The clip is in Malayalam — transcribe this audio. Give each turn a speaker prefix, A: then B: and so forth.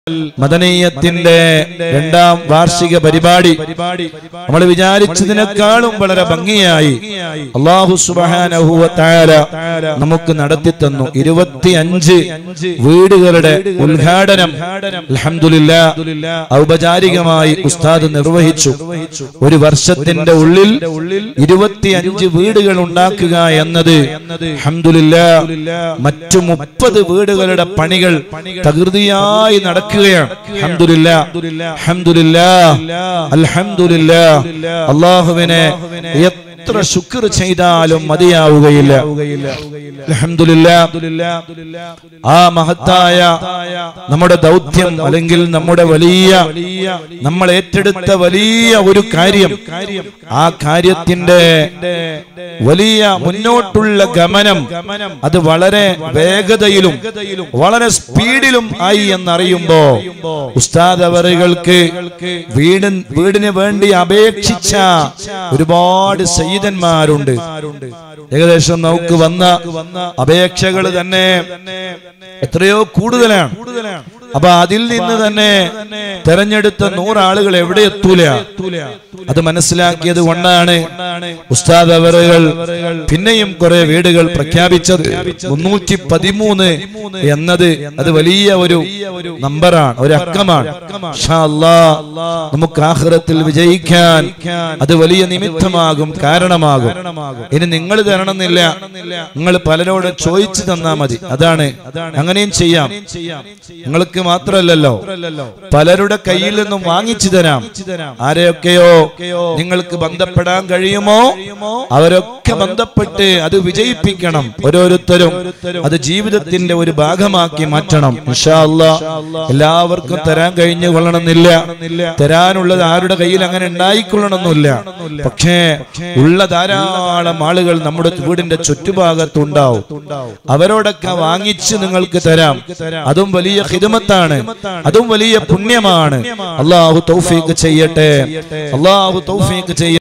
A: മദനീയത്തിന്റെ രണ്ടാം വാർഷിക പരിപാടി നമ്മൾ വിചാരിച്ചതിനേക്കാളും വളരെ ഭംഗിയായി അള്ളാഹു സുബാനഹുവ താര നമുക്ക് നടത്തി തന്നു ഇരുപത്തിയഞ്ച് വീടുകളുടെ ഉദ്ഘാടനം അൽഹംദുലില്ലാ ഔപചാരികമായി ഉസ്താദ് നിർവഹിച്ചു ഒരു വർഷത്തിന്റെ ഉള്ളിൽ ഇരുപത്തിയഞ്ച് വീടുകൾ ഉണ്ടാക്കുക എന്നത് അൽഹംദുലില്ലാ മറ്റു മുപ്പത് വീടുകളുടെ പണികൾ തകൃതിയായി നടക്കുകയാണ് അൽഹംദുലില്ലാ അൽഹംദുലില്ലാ അൽഹംദുലില്ലാ അള്ളാഹുവിനെ എത്ര ശുക്ർ ചെയ്താലും മതിയാവുകയില്ല അൽഹംദുലില്ലാ ആ മഹത്തായ നമ്മുടെ ദൗത്യം അല്ലെങ്കിൽ നമ്മുടെ വലിയ നമ്മൾ ഏറ്റെടുത്ത വലിയ ഒരു കാര്യം ആ കാര്യത്തിന്റെ വലിയ മുന്നോട്ടുള്ള ഗമനം അത് വളരെ വേഗതയിലും വളരെ സ്പീഡിലും ആയി എന്നറിയുമ്പോ ഉസ്താദ് അവറുകൾക്ക് വീട് വീടിന് വേണ്ടി അപേക്ഷിച്ച ഒരുപാട് സയ്യിദന്മാരുണ്ട് ഏകദേശം നമുക്ക് വന്ന അപേക്ഷകൾ തന്നെ എത്രയോ കൂടുതലാണ് അപ്പൊ അതിൽ നിന്ന് തന്നെ തെരഞ്ഞെടുത്ത നൂറാളുകൾ എവിടെ എത്തൂല അത് മനസ്സിലാക്കിയത് കൊണ്ടാണ് ഉസ്താദ് അവറുകൾ പിന്നെയും കുറെ വീടുകൾ പ്രഖ്യാപിച്ചത് മുന്നൂറ്റി പതിമൂന്ന് എന്നത് അത് വലിയ ഒരു നമ്പറാണ് ഒരു അക്കമാണ് ഇൻഷാ അല്ലാ, നമുക്ക് ആഹ്റത്തിൽ വിജയിക്കാൻ അത് വലിയ നിമിത്തമാകും കാരണമാകും ഇനി നിങ്ങൾ തരണമെന്നില്ല നിങ്ങൾ പലരോടും ചോദിച്ചു തന്നാ മതി അതാണ് അങ്ങനെയും ചെയ്യാം നിങ്ങൾക്ക് മാത്രമല്ലല്ലോ പലരുടെ കയ്യിൽ നിന്നും വാങ്ങിച്ചു തരാം ആരെയൊക്കെയോ നിങ്ങൾക്ക് ബന്ധപ്പെടാൻ കഴിയുമോ അവരൊക്കെ ബന്ധപ്പെട്ട് അത് വിജയിപ്പിക്കണം ഓരോരുത്തരും അത് ജീവിതത്തിന്റെ ഒരു ഭാഗമാക്കി മാറ്റണം ഇൻഷാ അല്ലാ എല്ലാവർക്കും തരാൻ കഴിഞ്ഞു കൊള്ളണമെന്നില്ല തരാനുള്ളത് ആരുടെ കയ്യിൽ അങ്ങനെ ഉണ്ടായിക്കൊള്ളണമെന്നില്ല പക്ഷേ ഉള്ള ധാരാളം ആളുകൾ നമ്മുടെ വീടിന്റെ ചുറ്റുഭാഗത്തുണ്ടാവും അവരോടൊക്കെ വാങ്ങിച്ച് നിങ്ങൾക്ക് തരാം അതും വലിയ ഹിദമത്താണ് അതും വലിയ പുണ്യമാണ് അള്ളാഹു തൗഫീഖ് ചെയ്യട്ടെ അള്ളാഹു തൗഫീഖ് ചെയ്യട്ടെ